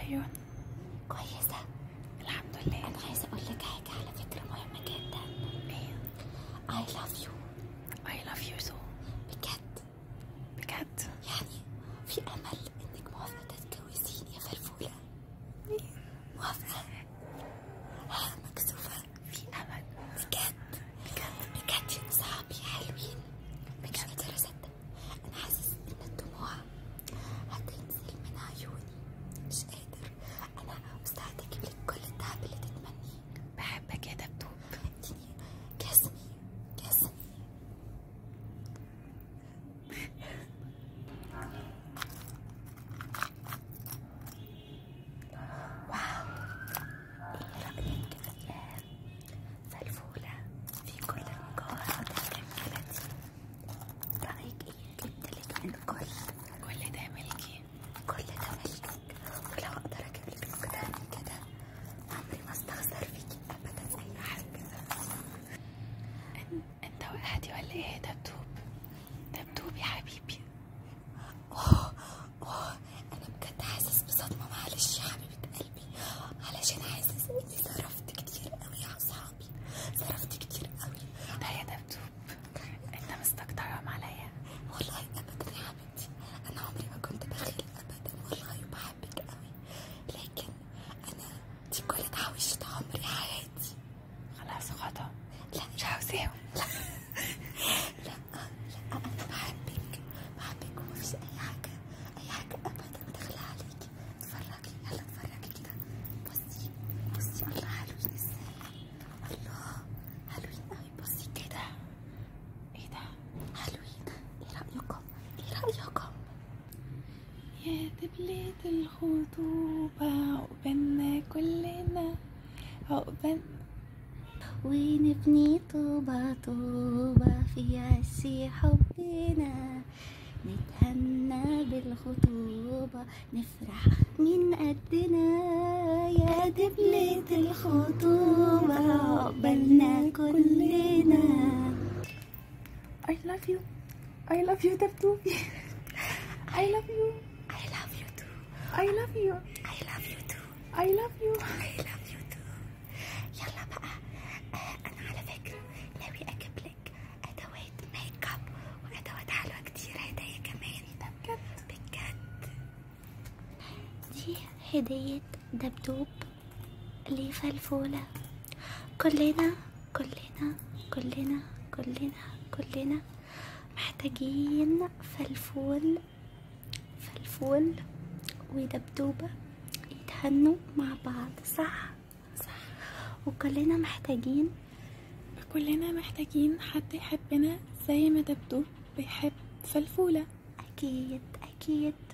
عيون كويسة الحمد لله أنا عايزة أقول لك حاجة على فكرة مهمة جدا ايه I love you I love you so بجد بجد يعني في أمل إنك موافقة تتجوزيني يا فلفولة موافقة ها مكسوفة في امل بجد بجد بجد يا صحابي حلوين مش قادرة أصدق أنا حاسس إن الدموع هتنزل من عيوني مش قادر أنا مستعدة أجيب لك كل الدهب اللي تتمنيه بحبك يا دبدوب اديني جسمي جسمي واو ايه رأيك يا فلفولة في كل المجوهرات الجميلة دي رأيك ايه جبتلك من كل كل ده ملكي كل ده ملكك ولو اقدر اجيب لك كده من كده عمري ما استخسر فيكي ابدا اي حاجة إن- انت وقعتي ولا ايه يا دبدوب دبدوب يا حبيبي اوه اوه انا بجد حاسس بصدمة معلش يا حبيبة قلبي علشان حاسس اني صرفت كتير قوي يا اصحابي صرفت كتير قوي ده يا دبدوب انت مستكترهم عليا والله ابدا يا حبيبتي انا عمري ما كنت بخيل ابدا والله وبحبك قوي لكن انا دي كل تحويشة عمري حياتي خلاص خطأ لا مش عاوزاهم لا لا انا بحبك بحبك ومفيش اي حاجه اي حاجه ابدا داخله عليكي اتفرجي يلا اتفرجي كده بصي بصي الله حلوين ازاي الله حلوين قوي بصي كده ايه ده حلوين ايه رايكم ايه رايكم يا دبلة الخطوبة عقبالنا كلنا عقبال ونبني طوبة طوبة في عز حبنا نتهنى بالخطوبة نفرح من قدنا يا دبلة الخطوبة عقبالنا كلنا I love you I love you دبدوبي I love you I love you too I love you I love you too I love you I love you too يلا بقى آه أنا على فكرة ناوي أجيب لك أدوات ميك اب وأدوات حلوة كتير هدايا كمان ده بجد بجد دي هدية دبدوب لفلفولة كلنا كلنا كلنا كلنا كلنا محتاجين فلفول فلفول ودبدوبة يتهنوا مع بعض صح صح وكلنا محتاجين كلنا محتاجين حد يحبنا زي ما دبدوب بيحب فلفولة أكيد أكيد